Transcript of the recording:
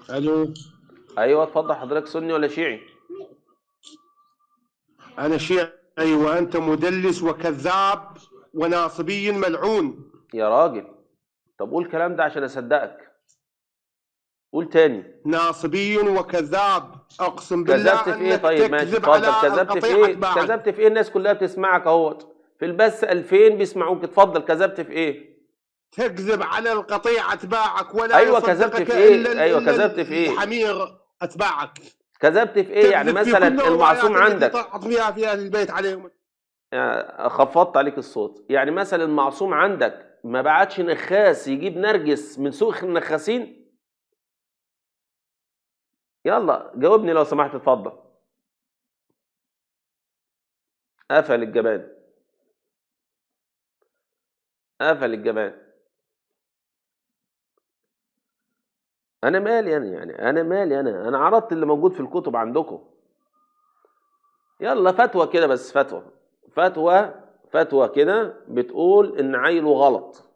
الو ايوه اتفضل حضرتك سني ولا شيعي انا شيعي وانت مدلس وكذاب وناصبي ملعون يا راجل طب قول الكلام ده عشان اصدقك قول تاني ناصبي وكذاب اقسم بالله كذبت في ايه أنك طيب ماشي تكذب اتفضل على كذبت في القطيع ايه أتباعك. كذبت في ايه الناس كلها بتسمعك اهوت في البث 2000 بيسمعوك اتفضل كذبت في ايه تكذب على القطيع اتباعك ولا أيوة، يصدقك كذبت في إيه؟ إلا ال- أيوة، إلا كذبت في إيه؟ الحمير اتباعك كذبت في ايه يعني تكذب في مثلا كل المعصوم الروايات التي عندك طلعت فيها في اهل البيت عليهم يعني خفضت عليك الصوت يعني مثلا المعصوم عندك ما بعتش نخاس يجيب نرجس من سوق النخاسين يلا جاوبني لو سمحت اتفضل قفل الجبان قفل الجبان انا مالي انا يعني انا مالي انا انا عرضت اللي موجود في الكتب عندكم يلا فتوى كده بس فتوى فتوى فتوى كده بتقول ان عيله غلط